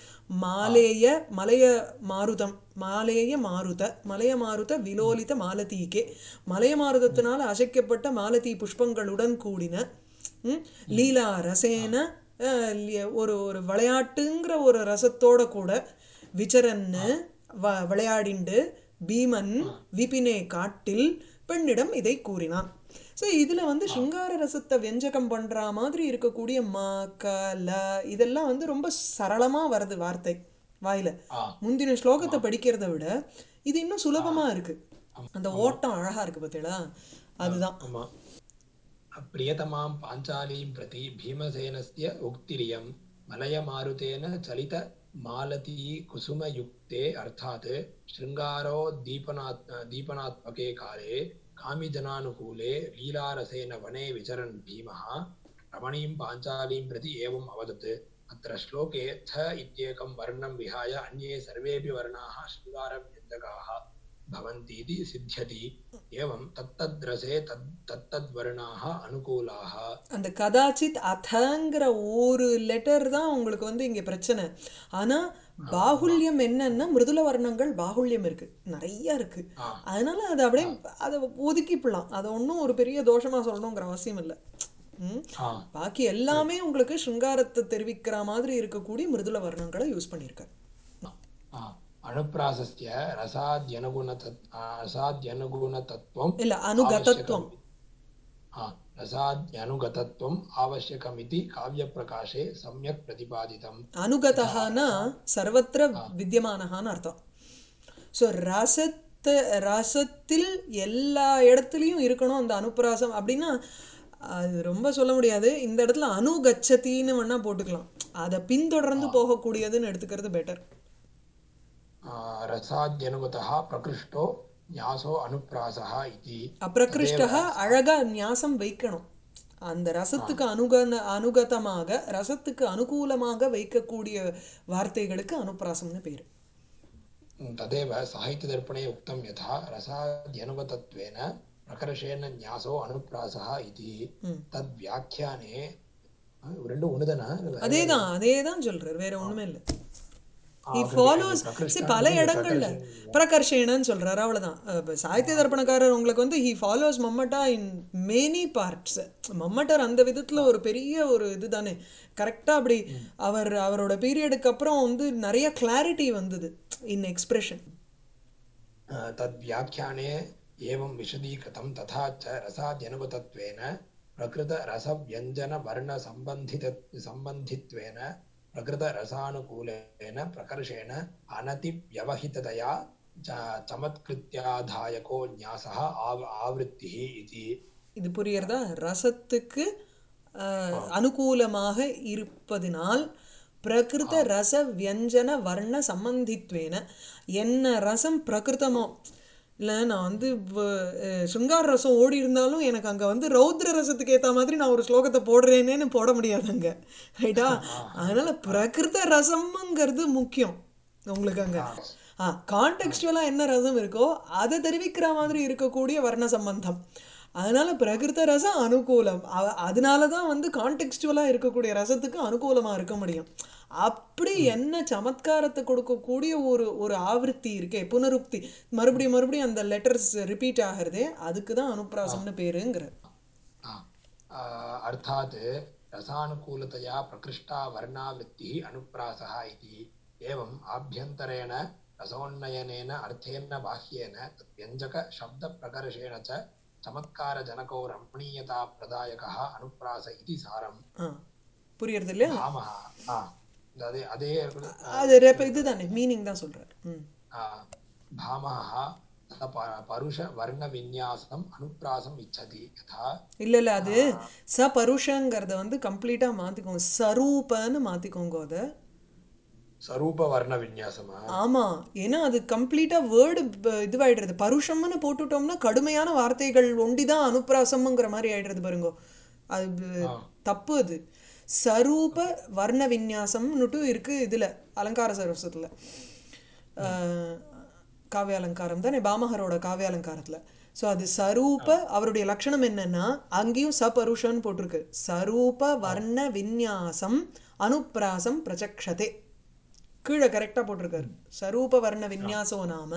மாலேய மலைய மாருதம் மாலேய மாருத மலைய மாருத விலோலித மாலதீகே மலைய மாருதத்தினால் அசைக்கப்பட்ட மாலதி புஷ்பங்களுடன் கூடின ம், லீலா ரசேன அஹ், லி- ஒரு ஒரு விளையாட்டுங்கிற ஒரு ரசத்தோட கூட விச்சரன்னு வ விளையாடிண்டு பீமன் விபினே காட்டில் பெண்ணிடம் இதை கூறினான் ஸோ இதில் வந்து சிங்கார ரசத்தை வெஞ்சகம் பண்ணுற மாதிரி இருக்கக்கூடிய ம க ல இதெல்லாம் வந்து ரொம்ப சரளமாக வருது வார்த்தை வாயில ஆ முந்தின ஸ்லோகத்தை படிக்கிறத விட இது இன்னும் சுலபமாக இருக்கு அந்த ஓட்டம் அழகா இருக்கு பார்த்தீங்களா அதுதான் मम प्रियतमां पाञ्चालीं प्रति भीमसेनस्य उक्तिरियं मलयमारुतेन चलित मालती कुसुमयुक्ते अर्थात् शृङ्गारोद्दीपनात् दीपनात्मके काले कामिजनानुकूले लीलारसेन वने विचरन् भीमः रमणीं पाञ्चालीं प्रति एवम् अवदत् अत्र श्लोके थ इत्येकं वर्णं विहाय अन्ये सर्वेऽपि वर्णाः शृङ्गारव्यञ्जकाः भवन्ति इति सिद्ध्यति एवं तत्तद्रसे तद् तत्तद्वर्णाः अनुकूलाः அந்த கதாச்சித் அதங்கிற ஒரு லெட்டர் தான் உங்களுக்கு வந்து இங்கே பிரச்சனை ஆனால் பாகுல்யம் என்னன்னா மிருதுல வர்ணங்கள் பாகுல்யம் இருக்கு நிறைய இருக்கு ஆ. அதனால அதை அப்படியே அதை ஒதுக்கிப்படலாம் அதை ஒன்றும் ஒரு பெரிய தோஷமா சொல்லணுங்கிற அவசியம் இல்லை ம் ஆ பாக்கி எல்லாமே உங்களுக்கு சிருங்காரத்தை தெரிவிக்கிற மாதிரி இருக்கக்கூடிய மிருதுல வர்ணங்களை யூஸ் பண்ணியிருக்காரு आ, अनुप्रासस्य रसाद्यनुगुणतत् आ, रसाद्यनुगुणतत्त्वम् இல்லை அனுகதத்துவம் आवश्यकम् आ, रसाद्यनुगतत्वम् आवश्यकमिति काव्यप्रकाशे सम्यक् प्रतिपादितम् அனுகதகானா சர்வத்திர வித்தியமானகான்னு அர்த்தம் ஸோ ரசத்தை ரசத்தில் எல்லா இடத்துலையும் இருக்கணும் அந்த அனுப்பிராசம் அப்படின்னா அது ரொம்ப சொல்ல முடியாது இந்த இடத்துல அனுகச்சத்தின்னு வேணா போட்டுக்கலாம் அதை பின்தொடர்ந்து போகக்கூடியதுன்னு எடுத்துக்கிறது பெட்டர் आ, रसाद्यनुगतः प्रकृष्टो न्यासो अनुप्रासः इति அப்பிரகிருஷ்டா அழகா நியாசம் வைக்கணும் அந்த ரசத்துக்கு அனுகன அனுகதமாக ரசத்துக்கு அனுகூலமாக வைக்கக்கூடிய வார்த்தைகளுக்கு அனுப்பிராசம்னு பேர் तदेव साहित्यदर्पणे उक्तं यथा रसाद्यनुगतत्वेन प्रकर्षेण न्यासो अनुप्रासः इति तद्व्याख्याने आ, ரெண்டும் ஒண்ணுதானா அதே தான் அதே தான் சொல்றாரு வேற ஒண்ணுமே இல்லை ah, he okay, okay. Follows பிரகிருஷ்டான்னு பல நீங்க இடங்கள்ல பிரகர்ஷன் பிரகர்ஷேனன்னு சொல்றாரு அவ்வளவுதான் அஹ் சாகித்ய தர்ப்பணக்காரர் உங்களுக்கு வந்து he follows Mammata in many parts மம்மட்டர் அந்த விதத்துல ஒரு பெரிய ஒரு இதுதானே கரெக்டா அப்படி அவர் அவரோட பீரியடுக்கு அப்புறம் வந்து நிறைய கிளாரிட்டி வந்தது இன் எக்ஸ்பிரஷன் तद्व्याख्याने एवं विशदीकृतं तथा च रसाद्यनुगतत्वेन प्रकृतरसव्यञ्जनवर्णसम्बन्धित सम्बन्धित्वेन प्रकृतरसानुकूलेन प्रकर्षेण अनतिव्यवहिततया च चमत्कृत्याधायको न्यासः आव आवृत्तिः इति இது புரியுறதா ரசத்துக்கு அஹ், அனுகூலமாக இருப்பதினால் பிரகிருத ரச வியஞ்சன வர்ண சம்பந்தித்வேன என்ன ரசம் பிரகிருதமோ இல்லை நான் வந்து வ- அஹ், சிருங்கார ரசம் ஓடி இருந்தாலும் எனக்கு அங்கே வந்து ரௌத்ர ரசத்துக்கு ஏற்ற மாதிரி நான் ஒரு ஸ்லோகத்தை போடுறேனேன்னு போட முடியாது அங்கே ரைட்டா அதனால பிரகிருத ரசம்ங்கிறது முக்கியம் உங்களுக்கு அங்கே ஆ கான்டெக்ஸ்டுவலாக என்ன ரசம் இருக்கோ அதை தெரிவிக்கிற மாதிரி இருக்கக்கூடிய வர்ண சம்பந்தம் அதனால பிரகிருத ரசம் அனுகூலம் அ- அதனால தான் வந்து கான்டெக்ஸ்டுவலாக இருக்கக்கூடிய ரசத்துக்கு அனுகூலமாக இருக்க முடியும் அப்படி என்ன சமத்காரத்தை கொடுக்கக்கூடிய ஒரு ஒரு ஆவೃತ್ತಿ இருக்கே புனருக்தி மறுபடியும் மறுபடியும் அந்த லெட்டர்ஸ் ரிப்பீட் ஆகிறதே அதுக்கு தான் அனுப்ராசம்னு பேருங்கிற आ, आ, अर्थात् रसानुकूलतया प्रकृष्टा वर्णावृत्तिः अनुप्रासः इति एवम् आभ्यन्तरेण रसोन्नयनेन अर्थेन बाह्येन तत् व्यञ्जकशब्दप्रकर्षेण च चमत्कारजनको रमणीयताप्रदायकः अनुप्रास इति सारम् ஆ புரியுறது இல்லையா भामः ஆ இந்த அதே அதே இருக்குது. அது ரேப்ப இதுதானே மீனிங் தான் சொல்றாரு ம் आ, भामः तथा प- परुषवर्णविन्यासम् अनुप्रासम् इच्छति यथा இல்ல இல்ல அது ச பருஷங்கிறத வந்து கம்ப்ளீட்டா மாத்திக்கோங்க சரூபன்னு மாத்திக்கோங்க அதை स्वरूपवर्णविन्यासमा ஆமா ஏன்னா அது கம்ப்ளீட்டா வேர்டு இதுவாயிடுறது பருஷம்னு போட்டுட்டோம்னா கடுமையான வார்த்தைகள் ஒண்டிதான் அனுப்பிராசம்ங்கிற மாதிரி ஆயிடுறது பாருங்க அது ஆ. தப்பு அது சரூப வர்ண விநியாசம்னுட்டு இருக்கு இதுல அலங்கார சரஸ்வத்துல ஆஹ், காவிய அலங்காரம் தானே பாமகரோட காவிய அலங்காரத்துல ஸோ அது சரூப அவருடைய லட்சணம் என்னன்னா அங்கேயும் சபருஷன்னு போட்டிருக்கு சரூப வர்ண விநியாசம் அனுப்பிராசம் பிரச்சக்ஷதே கீழே கரெக்டாக போட்டிருக்காரு சரூப வர்ண விநியாசோ நாம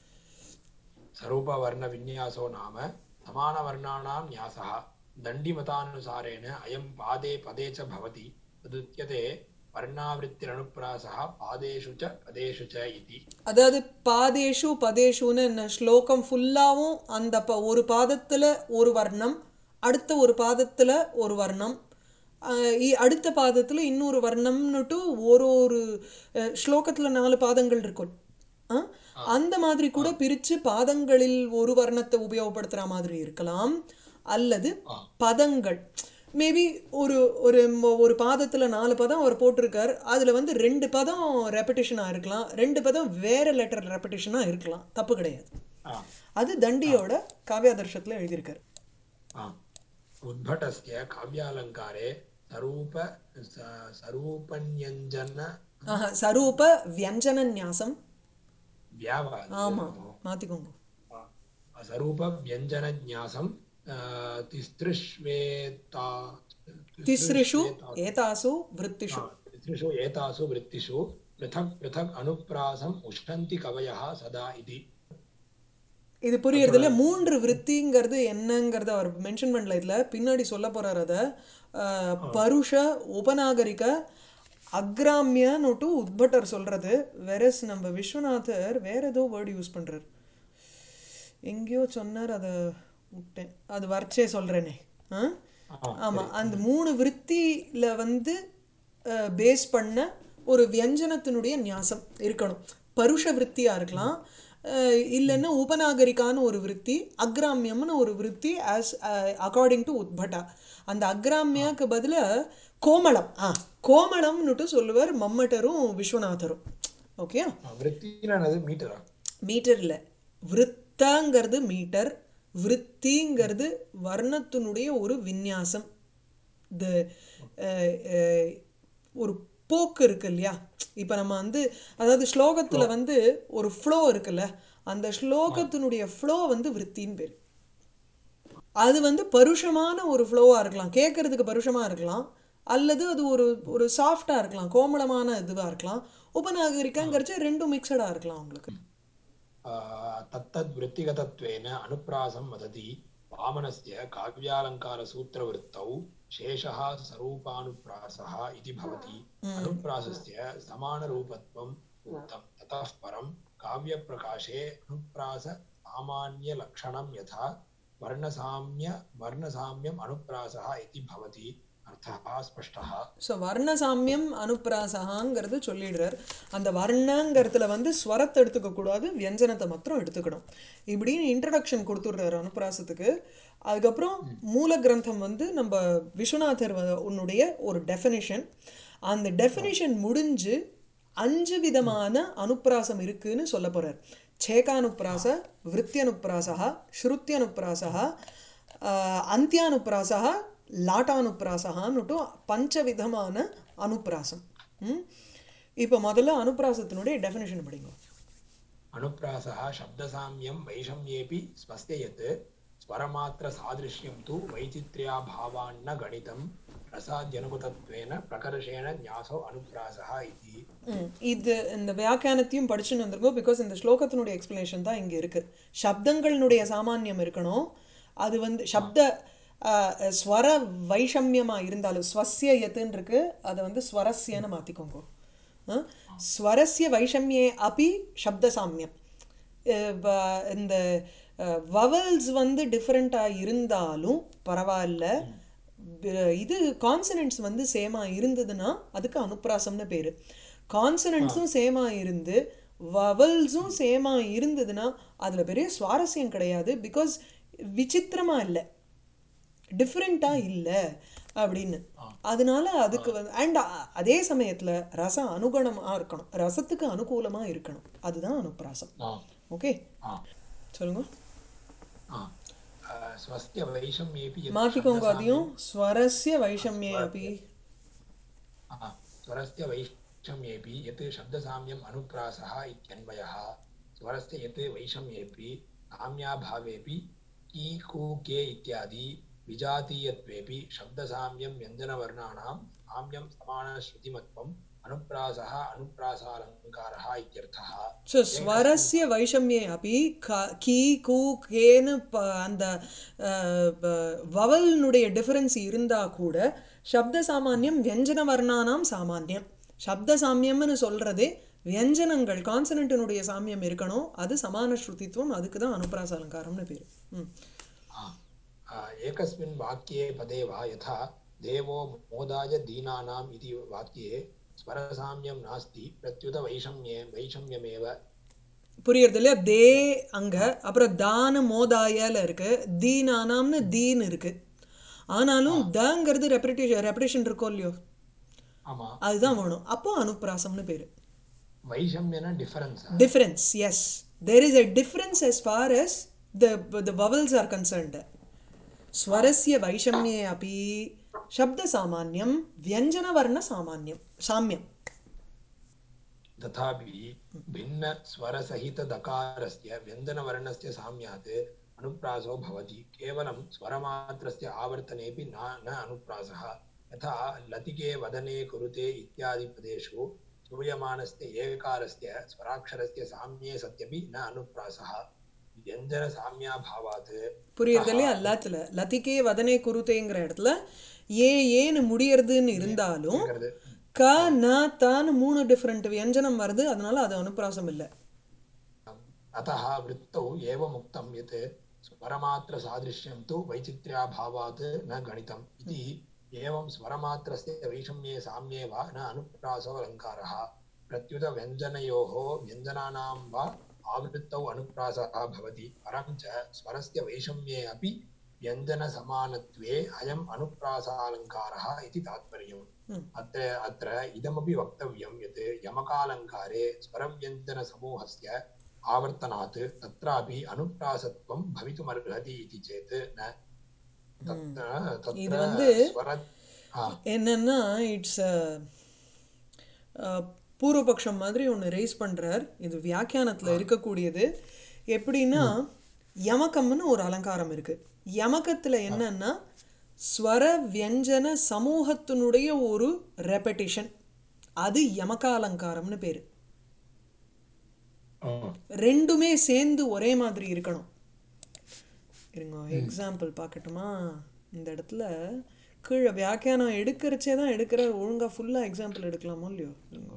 स्वरूपवर्णविन्यासो नाम समानवर्णानां न्यासः दण्डिमतानुसारेण अयं पादे पदे च भवति तदुच्यते वर्णावृत्तिरनुप्रासः पादेषु च पदेषु च इति அதாவது பாதேஷு பதேஷுன்னு என்ன ஸ்லோகம் ஃபுல்லாவும் அந்த ப ஒரு பாதத்துல ஒரு வர்ணம் அடுத்த ஒரு பாதத்துல ஒரு வர்ணம் ஆஹ் இ- அடுத்த பாதத்துல இன்னொரு வர்ணம்னுட்டு ஒரு ஒரு அஹ், ஸ்லோகத்துல நாலு பாதங்கள் இருக்கும் ஆ? அந்த மாதிரி கூட பிரிச்சு பாதங்களில் ஒரு வர்ணத்தை உபயோகப்படுத்துற மாதிரி இருக்கலாம் அல்லது பதங்கள் மேபி ஒரு ஒரு ம- ஒரு பாதத்துல நாலு பதம் அவர் போட்டிருக்கார் அதுல வந்து ரெண்டு பதம் ரெப்படிஷனா இருக்கலாம் ரெண்டு பதம் வேற லெட்டர் ரெப்படிஷனா இருக்கலாம் தப்பு கிடையாது आ, அது தண்டியோட காவியாதர்ஷத்துல எழுதியிருக்காரு आ, उद्भटस्य काव्यालङ्कारे सरूप स- सरूपन्यञ्जन ஆஹா, சரூப வியஞ்சன ஞாசம் व्याव ஆமா மாத்திக்கோங்க स्वरूपव्यञ्जनज्ञासं आ, तिसृष्वेता திஸ்ரிஷு ஏதாசு விருத்திஷு तिसृषु एतासु वृत्तिषु पृथक् पृथक् अनुप्रासम् उष्णन्ति कवयः सदा इति இது புரியுறது இல்ல மூன்று விருத்திங்கிறது என்னங்கிறத அவர் மென்ஷன் பண்ணல இதுல பின்னாடி சொல்ல போறாரு அத அஹ், பருஷ உபநாகரிக அக்ராமியன்னுட்டு உத்பட்டர் சொல்றது வெரஸ் நம்ம விஸ்வநாதர் வேற ஏதோ வேர்டு யூஸ் பண்றாரு எங்கேயோ சொன்னார் அதை விட்டேன் அது வர்ச்சே சொல்றேனே ஆ ஆ, ஆமா அந்த மூணு விருத்தியில வந்து பேஸ் பண்ண ஒரு வியஞ்சனத்தினுடைய ஞாசம் இருக்கணும் பருஷ விருத்தியா இருக்கலாம் அஹ், இல்லைன்னா உபநாகரிகான்னு ஒரு விருத்தி அக்ராமியம்னு ஒரு விருத்தி ஆஸ் அக்கார்டிங் டு உத்பட்டா அந்த அக்ராமியாக்கு பதிலா கோமளம் ஆ கோமளம்னுட்டு சொல்லுவார் மம்மட்டரும் விஸ்வநாதரும் ஓகே वृत्तिनது மீட்டரா மீட்டர் இல்லை விருத்தாங்கிறது மீட்டர் விருத்திங்கிறது வர்ணத்தினுடைய ஒரு விந்யாசம் இந்த அஹ், அஹ், ஒரு போக்கு இருக்கு இல்லையா இப்போ நம்ம வந்து அதாவது ஸ்லோகத்துல வந்து ஒரு ஃப்ளோ இருக்குல்ல அந்த ஸ்லோகத்தினுடைய ஃப்ளோ வந்து விருத்தின்னு பேர் அது வந்து பருஷமான ஒரு ஃப்ளோவாக இருக்கலாம் கேட்கறதுக்கு பருஷமா இருக்கலாம் அல்லது அது ஒரு ஒரு சாஃப்டாக இருக்கலாம் கோமளமான இதுவாக இருக்கலாம் உபநாகரிகங்கிறச்சு ரெண்டும் மிக்சடாக இருக்கலாம் உங்களுக்கு आ, तत्तद्वृत्तिगतत्वेन अनुप्रासं वदति वामनस्य काव्यालङ्कारसूत्रवृत्तौ शेषः स्वरूपानुप्रासः इति भवति अनुप्रासस्य समानरूपत्वम् उक्तं ततः परं काव्यप्रकाशे अनुप्राससामान्यलक्षणं यथा वर्णसाम्य वर्णसाम्यम् अनुप्रासः इति भवति अर्थः स्पष्टः ஸோ வர்ணசாமியம் அனுப்பிராசகாங்கிறது சொல்லிடுறார் அந்த வர்ணங்கிறதுல வந்து ஸ்வரத்தை எடுத்துக்க கூடாது வியஞ்சனத்தை மாத்திரம் எடுத்துக்கணும் இப்படின்னு இன்ட்ரடக்ஷன் கொடுத்துடுறாரு அனுப்பிராசத்துக்கு அதுக்கப்புறம் மூல கிரந்தம் வந்து நம்ம விஸ்வநாதர் வ- உன்னுடைய ஒரு டெஃபினிஷன் அந்த டெஃபினிஷன் முடிஞ்சு அஞ்சு விதமான அனுப்பிராசம் இருக்குன்னு சொல்ல போறார் சேகானுப்பிராச விருத்தியனுப்பிராசா ஸ்ருத்தியனுப்பிராசா ஆஹ், அந்தியானுப்பிராசா லாட்டானுப்பிராசகான்னுட்டு பஞ்சவிதமான அனுப்பிராசம் ம்? இப்போ முதல்ல அனுப்பிராசத்தினுடைய டெஃபினிஷன் படிங்க अनुप्रासः शब्दसाम्यं वैषम्येऽपि स्वस्य यत् स्वरमात्रसादृश्यं तु वैचित्र्याभावान्न गणितं रसाद्यनुगतत्वेन प्रकर्षेण न्यासो अनुप्रासः इति ம், இது இந்த வியாக்கியானத்தையும் படிச்சுன்னு வந்திருக்கோம் பிகாஸ் இந்த ஸ்லோகத்தினுடைய எக்ஸ்பிளனேஷன் தான் இங்கே இருக்கு சப்தங்களினுடைய சாமானியம் இருக்கணும் அது வந்து சப்த ஆஹ், ஸ்வர வைஷமியமாக இருந்தாலும் ஸ்வசிய எத்துன்னு இருக்கு அதை வந்து ஸ்வரஸ்யன்னு மாற்றிக்கோங்க அஹ், ஸ்வரஸ்ய வைஷமியே அப்பி சப்தசாமியம் அஹ் வ- இந்த வவல்ஸ் வந்து டிஃப்ரெண்ட்டாக இருந்தாலும் பரவாயில்ல வ- இது கான்சனன்ட்ஸ் வந்து சேமாக இருந்ததுன்னா அதுக்கு அனுப்ராசம்னு பேர் கான்சனன்ட்ஸும் சேமாக இருந்து வவல்ஸும் சேமாக இருந்ததுன்னா அதில் பெரிய சுவாரஸ்யம் கிடையாது பிகாஸ் விசித்திரமாக இல்லை டிஃப்ரெண்ட்டாக இல்லை அப்படின்னு அதனால அதுக்கு வந்து அண்ட் அதே சமயத்தில் ரசம் அனுகுணமாக இருக்கணும் ரசத்துக்கு அனுகூலமாக இருக்கணும் அதுதான் அனுப்ராசம் ஆ ஓகே ஆ சொல்லுங்க ஆ அஹ், ஸ்வஸ்ய வைஷம்யேபி யத் மாற்றிக்கோங்க சப்தசாமியம் அதையும் ஸ்வரஸ்ய வைஷம்யே அப்பி आ, स्वरस्य वैषम्येऽपि यत् शब्दसाम्यम् अनुप्रासः इत्यन्वयः स्वरस्य यत् वैषम्येऽपि साम्याभावेऽपि की कू के इत्यादि विजातीयत्वेऽपि शब्दसाम्यं व्यञ्जनवर्णानां साम्यं समानश्रुतिमत्वम् अनुप्रासः अनुप्रासालङ्कारः इत्यर्थः ஸோ ஸ்வரஸ்ய வைஷம்யே அப்பி க கீ கூ கேன்னு ப அந்த வவல்னுடைய டிஃபரன்ஸ் இருந்தால் கூட சப்த சாமானியம் வியஞ்சன வர்ணானாம் சாமானியம் சப்த சாமியம்னு சொல்கிறதே வியஞ்சனங்கள் கான்சனண்ட்டினுடைய சாமியம் இருக்கணும் அது சமான ஸ்ருதித்துவம் அதுக்கு தான் அனுப்ராச அலங்காரம்னு பேர் ம் आ, आ, एकस्मिन् वाक्ये पदे वा यथा देवो मोदाय दीनानाम् इति वाक्ये स्वरसाम्यं नास्ति प्रत्युत वैषम्ये वैषम्यमेव புரியுறது இல்லையா தே அங்கே அப்புறம் தான மோதாயல இருக்கு தீனானாம்னு தீன் இருக்கு ஆனாலும் தங்கிறது ரெப்படேஷன் ரெப்படேஷன் இருக்கோ இல்லையோ ஆமா அதுதான் வேணும் அப்போ அனுப்ராசம்னு பேர் वैषम्यನ difference difference yes there is a difference as far as the the vowels are concerned स्वरस्य वैषम्ये अपि शब्दसामान्यं व्यञ्जनवर्णसामान्यं साम्यं तथापि भिन्नस्वरसहितदकारस्य व्यञ्जनवर्णस्य साम्यात् अनुप्रासो भवति केवलं स्वरमात्रस्य आवर्तनेऽपि न न अनुप्रासः यथा लतिके वदने कुरुते इत्यादिपदेषु श्रूयमाणस्य एकारस्य स्वराक्षरस्य साम्ये सत्यपि न अनुप्रासः व्यञ्जनसाम्याभावात् புரியுறது இல்லையா எல்லாத்துல லதிகே வதனே குருதேங்கிற இடத்துல ஏ ஏன்னு முடியறதுன்னு இருந்தாலும் கேட்கறது க ந தான்னு மூணு டிஃப்ரெண்ட் வியஞ்சனம் வருது அதனால அது அனுப்ராசம் இல்லை अतः वृत्तौ एवमुक्तं यत् स्वरमात्रसादृश्यं तु वैचित्र्याभावात् न गणितम् इति एवं स्वरमात्रस्य वैषम्ये साम्ये वा न अनुप्रासो अलङ्कारः प्रत्युत व्यञ्जनयोः व्यञ्जनानां वा आवृत्तौ अनुप्रासः भवति परं च स्वरस्य वैषम्ये अपि व्यञ्जनसमानत्वे अयम् अनुप्रासालङ्कारः इति तात्पर्यम् अत्र अत्र इदमपि वक्तव्यं यत् यमकालङ्कारे स्वरव्यञ्जनसमूहस्य आवर्तनात् तत्रापि अनुप्रासत्वं भवितुमर्हति इति चेत् न तत्र இது तत्र வந்து स्वर हा என்னன்னா இட்ஸ் பூர்வபக்ஷம் மாதிரி ஒன்று ரைஸ் பண்ணுறார் இது வியாக்கியானத்தில் இருக்கக்கூடியது எப்படின்னா யமகம்னு ஒரு அலங்காரம் இருக்குது யமகத்தில் என்னன்னா ஸ்வர வியஞ்சன சமூகத்தினுடைய ஒரு ரெப்படிஷன் அது யமகாலங்காரம்னு பேர் ரெண்டுமே சேர்ந்து ஒரே மாதிரி இருக்கணும் இருங்க எக்ஸாம்பிள் பார்க்கட்டுமா இந்த இடத்துல கீழே வியாக்கியானம் எடுக்கிறச்சே தான் எடுக்கிறார் ஒழுங்காக ஃபுல்லாக எக்ஸாம்பிள் எடுக்கலாமோ இல்லையோ இருங்க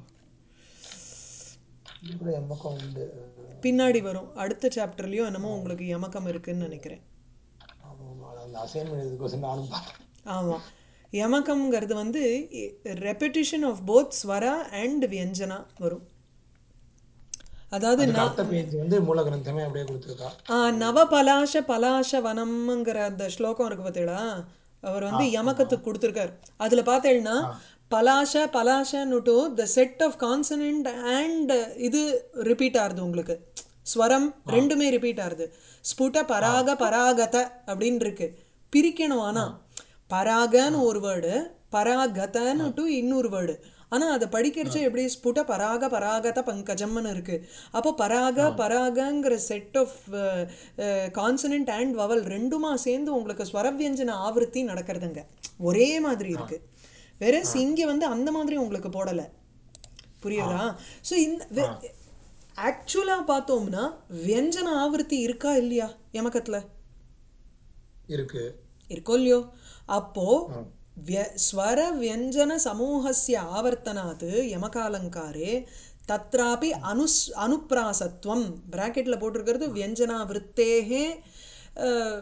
கூட எம்மக்கம் உண்டு பின்னாடி வரும் அடுத்த சாப்டர்லேயும் என்னமோ உங்களுக்கு யமகம் இருக்குன்னு நினைக்கிறேன் ஆமாம், அந்த அசைன்மெண்ட் இதுக்கோசம் நானும் பார்த்தேன் ஆமாம் யமகம்ங்கிறது வந்து repetition of both svara and vyanjana வரும் அதாவது அதுக்கு நான் அடுத்த பேஜ் வந்து மூல கிரந்தமே அப்படியே கொடுத்துருக்கா ஆ, நவபலாஷ பலாஷ வனம்ங்கிற அந்த ஸ்லோகம் இருக்கு பார்த்தீங்களா அவர் வந்து யமகத்துக்கு கொடுத்துருக்கார் அதில் பார்த்தேன்னா பலாஷ பலாஷன்னுட்டு the set of consonant and இது ரிப்பீட் ஆகுது உங்களுக்கு ஸ்வரம் ரெண்டுமே ரிப்பீட் ஆகுது ஸ்புட பராக பராகத அப்படின்னு இருக்கு பிரிக்கணும் ஆனா பராகன்னு ஒரு வேர்டு பராகதன்னுட்டு இன்னொரு வேர்டு ஆனா அதை படிக்கிறச்ச எப்படி ஸ்புட பராக பராகத பங்கஜம்னு இருக்கு அப்போ பராக பராகங்கிற set of consonant and vowel ரெண்டுமா சேர்ந்து உங்களுக்கு ஸ்வரவியஞ்சன ஆவர்த்தி நடக்கிறதுங்க ஒரே மாதிரி இருக்கு வேற இங்கே வந்து அந்த மாதிரி உங்களுக்கு போடலை புரியுதா ஸோ இந்த ஆக்சுவலாக பார்த்தோம்னா வியஞ்சன ஆவர்த்தி இருக்கா இல்லையா யமகத்தில் இருக்கு இருக்கோ இல்லையோ அப்போ व्य स्वरव्यञ्जनसमूहस्य आवर्तनात् यमकालङ्कारे तत्रापि अनुस् अनुप्रासत्वं ब्राकेट्ல போட்டிருக்கிறது व्यञ्जनावृत्तेः अ,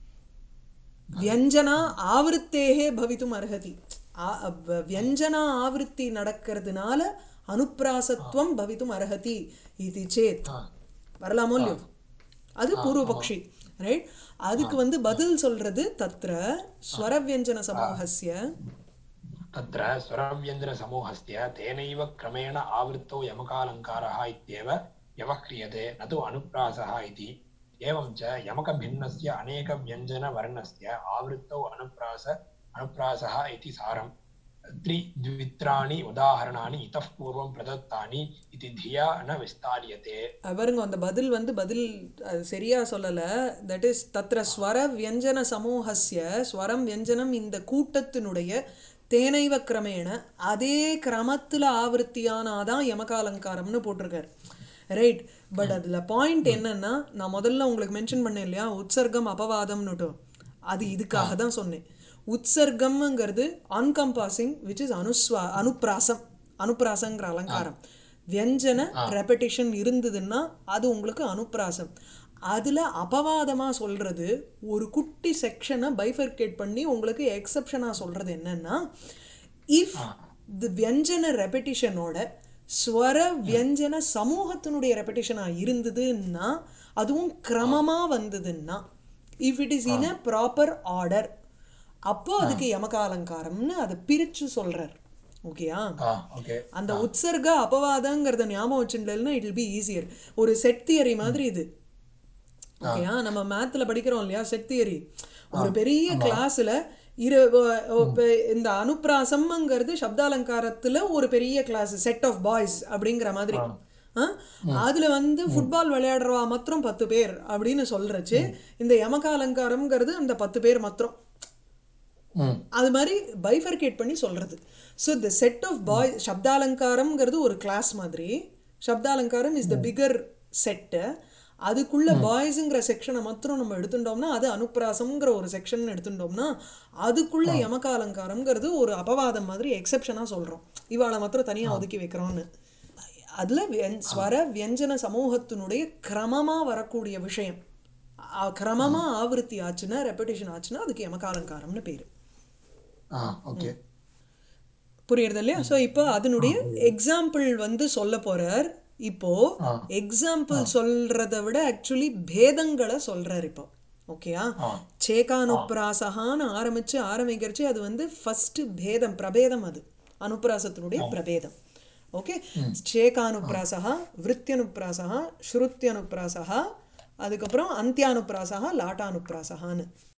व्यञ्जना ஆவೃತ್ತேः भवितुम् अर्हति आ- व- व्यञ्जना ஆவೃತ್ತಿ நடக்கிறதுனால அனுப்பிராசத்துவம் भवितुम् अर्हति इति चेत् ஆ வரலாமோ இல்லையோ அது பூர்வபக்ஷி ரைட் அதுக்கு வந்து பதில் சொல்றது தத்ர ஸ்வரவியஞ்சன சமூகஸ்ய तत्र स्वरव्यञ्जनसमूहस्य तेनैव क्रमेण आवृत्तौ यमकालङ्कारः इत्येव व्यवह्रियते न तु अनुप्रासः इति एवं च यमकभिन्नस्य अनेकव्यञ्जनवर्णस्य आवृत्तौ अनुप्रास अनुप्रासः इति सारम् त्रिद्वित्राणि उदाहरणानि इतः पूर्वं प्रदत्तानि इति धिया न विस्तार्यते அஹ் பாருங்க அந்த பதில் வந்து பதில் அது சரியா சொல்லல தட் இஸ் தத்ர ஸ்வர வியஞ்சன சமூகஸ்ய ஸ்வரம் வியஞ்சனம் இந்த கூட்டத்தினுடைய தேனைவ கிரமேண அதே கிரமத்தில் ஆவருத்தியானாதான் யமகாலங்காரம்னு போட்டிருக்காரு ரைட் பட் அதில் பாயிண்ட் என்னன்னா நான் முதல்ல உங்களுக்கு மென்ஷன் பண்ணேன் இல்லையா உற்சர்க்கம் அபவாதம்னுட்டு அது இதுக்காக தான் சொன்னேன் உற்சர்க்கம்ங்கிறது அன்கம்பாசிங் விச் இஸ் அனுஸ்வா அனுப்ராசம் அனுப்ராசங்கிற அலங்காரம் வியஞ்சன ரெப்படிஷன் இருந்ததுன்னா அது உங்களுக்கு அனுப்ராசம் அதில் அபவாதமாக சொல்கிறது ஒரு குட்டி செக்ஷனை பைஃபர்கேட் பண்ணி உங்களுக்கு எக்ஸப்ஷனாக சொல்கிறது என்னன்னா இஃப் தி வியஞ்சன ரெப்படிஷனோட ஸ்வர வியஞ்சன சமூகத்தினுடைய ரெப்படிஷனாக இருந்ததுன்னா அதுவும் கிரமமாக வந்ததுன்னா if it is in a proper order அப்போ அதுக்கு யமகாலங்காரம்னு அதை பிரித்து சொல்கிறார் ஓகேயா Ah, okay. அந்த உற்சர்க அபவாதங்கிறத ஞாபகம் வச்சுட்டேன்னா இட் வில் பி ஈஸியர் ஒரு செட் தியரி மாதிரி இது ஓகேயா நம்ம மேத்தில் படிக்கிறோம் இல்லையா செட் தியரி ஒரு பெரிய கிளாஸில் இரு ஒ- ஒ- இப்ப இந்த அனுப்ராசம்ங்கிறது சப்தாலங்காரத்தில் ஒரு பெரிய கிளாஸ் செட் ஆஃப் பாய்ஸ் அப்படிங்கிற மாதிரி ஆ? அதுல வந்து ஃபுட்பால் விளையாடுறவா மாத்திரம் பத்து பேர் அப்படின்னு சொல்றச்சு இந்த யமக அலங்காரம்ங்கிறது அந்த பத்து பேர் மாத்திரம் ம் அது மாதிரி பைஃபர்கேட் பண்ணி சொல்கிறது ஸோ த செட் ஆஃப் பாய் சப்தாலங்காரம்ங்கிறது ஒரு கிளாஸ் மாதிரி சப்தாலங்காரம் இஸ் த பிகர் செட்டு அதுக்குள்ள பாய்ஸுங்கிற செக்ஷனை மாத்திரம் நம்ம எடுத்துட்டோம்னா அது அனுப்ராசம்ங்கிற ஒரு செக்ஷன் எடுத்துட்டோம்னா அதுக்குள்ள யமக அலங்காரம்ங்கிறது ஒரு அபவாதம் மாதிரி எக்ஸெப்ஷனாக சொல்கிறோம் இவாளை மாத்திரம் தனியாக ஒதுக்கி வைக்கிறோன்னு அதில் வியன் ஸ்வர வியஞ்சன சமூகத்தினுடைய கிரமமாக வரக்கூடிய விஷயம் அ- கிரமமா ஆவருத்தி ஆச்சுன்னா ரெப்படேஷன் ஆச்சுன்னா அதுக்கு யமகாலங்காரம்னு பேர் Ah, okay. புரியுறது இல்லையா ஸோ இப்போ அதனுடைய எக்ஸாம்பிள் வந்து சொல்ல போறார் இப்போ ஆ. எக்ஸாம்பிள் சொல்றதை விட ஆக்சுவலி பேதங்களை சொல்றார் இப்போ ஓகேயா ஆ. சேகானுப்ராசகான்னு ஆரம்பிச்சு ஆரம்பிக்கிறச்சு அது வந்து ஃபர்ஸ்ட் பேதம் பிரபேதம் அது அனுப்ராசத்தினுடைய பிரபேதம் ஓகே சேகானுப்ராசகா விருத்தியனுப்ராசகா ஸ்ருத்தியனுப்ராசகா அதுக்கப்புறம் அந்தியானுப்ராசகா லாட்டானுப்ராசகான்னு